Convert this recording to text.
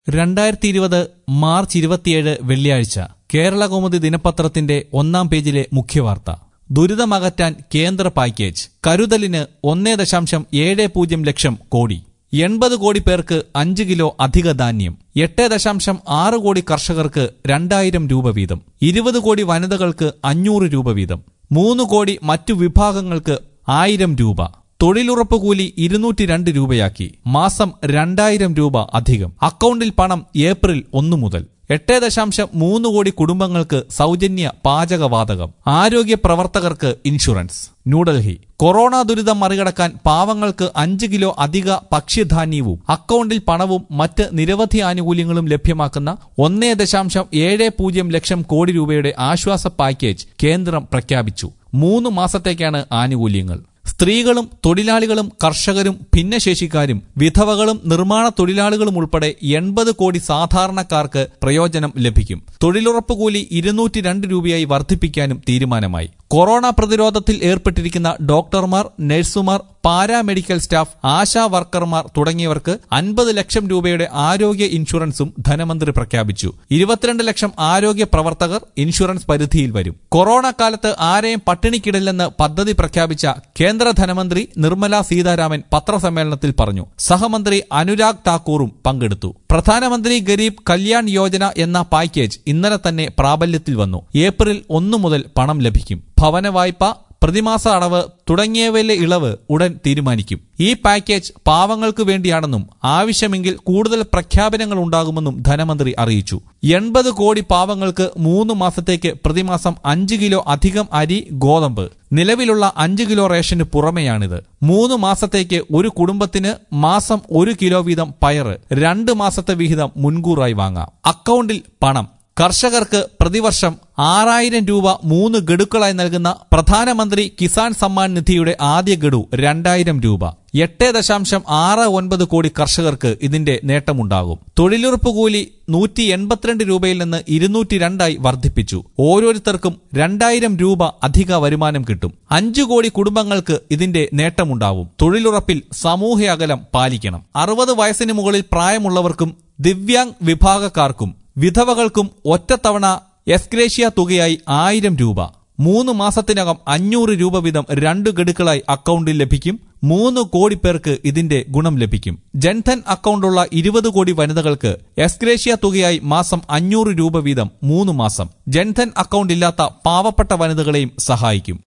രണ്ടായിരത്തി ഇരുപത് മാർച്ച് ഇരുപത്തിയേഴ് വെള്ളിയാഴ്ച കേരളകൗമുദി ദിനപത്രത്തിന്റെ ഒന്നാം പേജിലെ മുഖ്യവാർത്ത ദുരിതമകറ്റാൻ കേന്ദ്ര പാക്കേജ് കരുതലിന് ഒന്നേ ദശാംശം ഏഴ് പൂജ്യം ലക്ഷം കോടി എൺപത് കോടി പേർക്ക് അഞ്ച് കിലോ അധിക ധാന്യം എട്ട് ദശാംശം ആറ് കോടി കർഷകർക്ക് രണ്ടായിരം രൂപ വീതം ഇരുപത് കോടി വനിതകൾക്ക് അഞ്ഞൂറ് രൂപ വീതം മൂന്ന് കോടി മറ്റു വിഭാഗങ്ങൾക്ക് ആയിരം രൂപ തൊഴിലുറപ്പ് കൂലി ഇരുന്നൂറ്റി രണ്ട് രൂപയാക്കി മാസം രണ്ടായിരം രൂപ അധികം അക്കൗണ്ടിൽ പണം ഏപ്രിൽ ഒന്നു മുതൽ എട്ട് ദശാംശം മൂന്ന് കോടി കുടുംബങ്ങൾക്ക് സൗജന്യ പാചകവാതകം ആരോഗ്യ പ്രവർത്തകർക്ക് ഇൻഷുറൻസ് ന്യൂഡൽഹി കൊറോണ ദുരിതം മറികടക്കാൻ പാവങ്ങൾക്ക് അഞ്ച് കിലോ അധിക ഭക്ഷ്യധാന്യവും അക്കൗണ്ടിൽ പണവും മറ്റ് നിരവധി ആനുകൂല്യങ്ങളും ലഭ്യമാക്കുന്ന ഒന്നേ ദശാംശം ഏഴ് പൂജ്യം ലക്ഷം കോടി രൂപയുടെ ആശ്വാസ പാക്കേജ് കേന്ദ്രം പ്രഖ്യാപിച്ചു മൂന്ന് മാസത്തേക്കാണ് ആനുകൂല്യങ്ങൾ സ്ത്രീകളും തൊഴിലാളികളും കർഷകരും ഭിന്നശേഷിക്കാരും വിധവകളും നിർമ്മാണ തൊഴിലാളികളും ഉൾപ്പെടെ എൺപത് കോടി സാധാരണക്കാർക്ക് പ്രയോജനം ലഭിക്കും തൊഴിലുറപ്പ് കൂലി ഇരുന്നൂറ്റി രണ്ട് രൂപയായി വർദ്ധിപ്പിക്കാനും തീരുമാനമായി കൊറോണ പ്രതിരോധത്തിൽ ഏർപ്പെട്ടിരിക്കുന്ന ഡോക്ടർമാർ നഴ്സുമാർ പാരാമെഡിക്കൽ സ്റ്റാഫ് ആശാ വർക്കർമാർ തുടങ്ങിയവർക്ക് അൻപത് ലക്ഷം രൂപയുടെ ആരോഗ്യ ഇൻഷുറൻസും ധനമന്ത്രി പ്രഖ്യാപിച്ചു ഇരുപത്തിരണ്ട് ലക്ഷം ആരോഗ്യ പ്രവർത്തകർ ഇൻഷുറൻസ് പരിധിയിൽ വരും കൊറോണ കാലത്ത് ആരെയും പട്ടിണിക്കിടില്ലെന്ന് പദ്ധതി പ്രഖ്യാപിച്ച കേന്ദ്ര ധനമന്ത്രി നിർമ്മല സീതാരാമൻ പത്രസമ്മേളനത്തിൽ പറഞ്ഞു സഹമന്ത്രി അനുരാഗ് താക്കൂറും പങ്കെടുത്തു പ്രധാനമന്ത്രി ഗരീബ് കല്യാൺ യോജന എന്ന പാക്കേജ് ഇന്നലെ തന്നെ പ്രാബല്യത്തിൽ വന്നു ഏപ്രിൽ ഒന്നു മുതൽ പണം ലഭിക്കും ഭവന വായ്പ പ്രതിമാസ അടവ് തുടങ്ങിയവയിലെ ഇളവ് ഉടൻ തീരുമാനിക്കും ഈ പാക്കേജ് പാവങ്ങൾക്ക് വേണ്ടിയാണെന്നും ആവശ്യമെങ്കിൽ കൂടുതൽ പ്രഖ്യാപനങ്ങൾ ഉണ്ടാകുമെന്നും ധനമന്ത്രി അറിയിച്ചു എൺപത് കോടി പാവങ്ങൾക്ക് മൂന്ന് മാസത്തേക്ക് പ്രതിമാസം അഞ്ച് കിലോ അധികം അരി ഗോതമ്പ് നിലവിലുള്ള അഞ്ച് കിലോ റേഷന് പുറമെയാണിത് മൂന്ന് മാസത്തേക്ക് ഒരു കുടുംബത്തിന് മാസം ഒരു കിലോ വീതം പയറ് രണ്ട് മാസത്തെ വിഹിതം മുൻകൂറായി വാങ്ങാം അക്കൗണ്ടിൽ പണം കർഷകർക്ക് പ്രതിവർഷം ആറായിരം രൂപ മൂന്ന് ഗഡുക്കളായി നൽകുന്ന പ്രധാനമന്ത്രി കിസാൻ സമ്മാൻ നിധിയുടെ ആദ്യ ഗഡു രണ്ടായിരം രൂപ എട്ട് ദശാംശം ആറ് ഒൻപത് കോടി കർഷകർക്ക് ഇതിന്റെ നേട്ടമുണ്ടാകും തൊഴിലുറപ്പ് കൂലി നൂറ്റി എൺപത്തിരണ്ട് രൂപയിൽ നിന്ന് ഇരുന്നൂറ്റി രണ്ടായി വർദ്ധിപ്പിച്ചു ഓരോരുത്തർക്കും രണ്ടായിരം രൂപ അധിക വരുമാനം കിട്ടും അഞ്ചു കോടി കുടുംബങ്ങൾക്ക് ഇതിന്റെ നേട്ടമുണ്ടാവും തൊഴിലുറപ്പിൽ സാമൂഹ്യ അകലം പാലിക്കണം അറുപത് വയസ്സിന് മുകളിൽ പ്രായമുള്ളവർക്കും ദിവ്യാംഗ് വിഭാഗക്കാർക്കും വിധവകൾക്കും ഒറ്റത്തവണ എസ്ഗ്രേഷ്യ തുകയായി ആയിരം രൂപ മൂന്ന് മാസത്തിനകം അഞ്ഞൂറ് രൂപ വീതം രണ്ട് ഗഡുക്കളായി അക്കൗണ്ടിൽ ലഭിക്കും മൂന്ന് കോടി പേർക്ക് ഇതിന്റെ ഗുണം ലഭിക്കും ജൻധൻ അക്കൗണ്ടുള്ള ഇരുപത് കോടി വനിതകൾക്ക് എസ്ഗ്രേഷ്യ തുകയായി മാസം അഞ്ഞൂറ് രൂപ വീതം മൂന്ന് മാസം ജൻധൻ അക്കൗണ്ട് ഇല്ലാത്ത പാവപ്പെട്ട വനിതകളെയും സഹായിക്കും